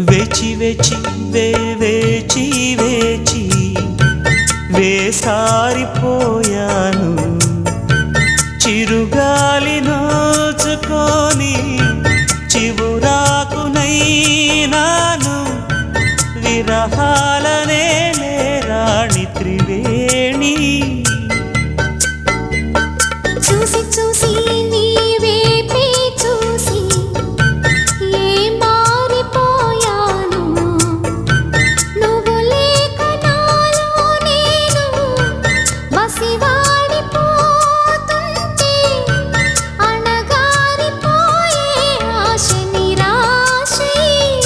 వేచి వేచి వే వేచి వేచి వేసారిపోయాను చిరుగాలి నోచుకొని చివురాకునైనాను విరహాలనే రాణి త్రివేణి చూసి చూసి నీవేపే చూసి ఏ మారిపోయాను నువ్వు లేక నాలో నేను వసివాడిపోతుంటే అణగారిపోయే ఆశ నిరాశై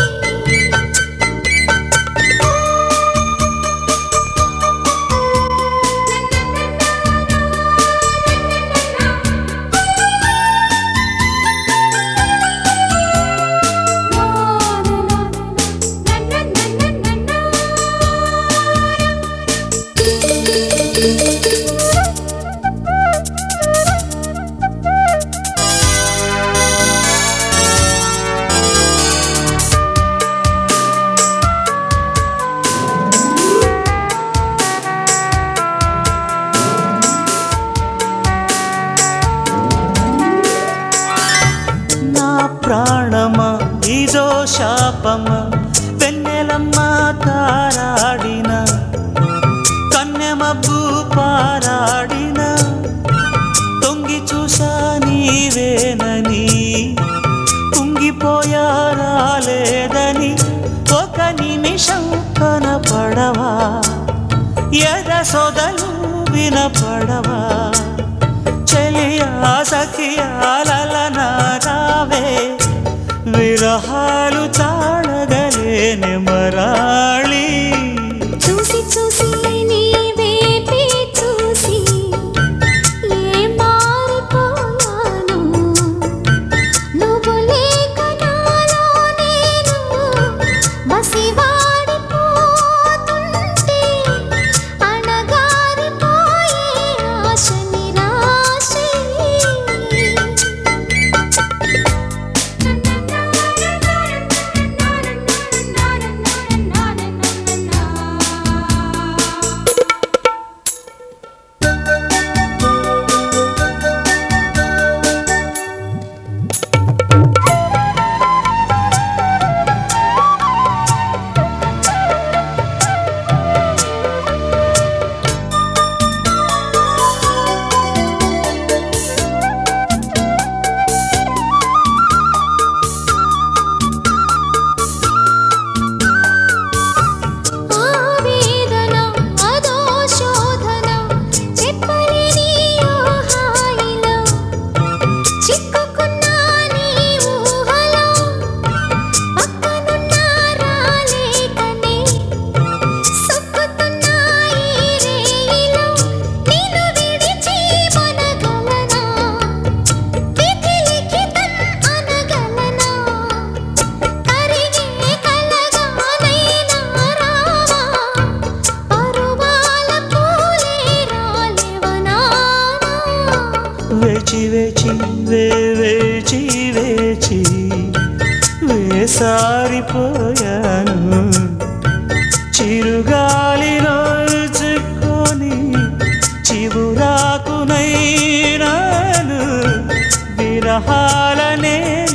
నా ప్రాణమా ఇదో శాపమా వెన్నెలమ్మ తారాడిన కన్నెమబ్బు పారాడిన తొంగి చూసా నీవేనని కుంగిపోయా రాలేదని ఒక నిమిషం కనపడవా ఎద సొదలు వినపడవా చెలియా సఖియాల నారావే విరహాలు తాళగలేని మరాళి చూసి చూసి నీవేపే చూసి ఏ మారిపోయాను నువ్వు లేక నాలో నేను వసివాడిపోతుంటే అణగారిపోయే ఆశ నిరాశై ఆవేదన అదో శోధన చెప్పలేని ఓ హాయిలో చిక్కుకున్నా నీ ఊహలో పక్కనున్నా రాలేకనే సుక్కుతున్నా ఈ రేయిలో నిన్ను విడిచి మనగలనా విధి లిఖితం అనగలనా కరిగే కలగానైనా రావా పరువాల పూలే రాలేవనా వేచి వేచి వే వేచి వేచి వేసారిపోయాను చిరుగాలి రోజుకొని చివురాకునైనాను విరహాలనే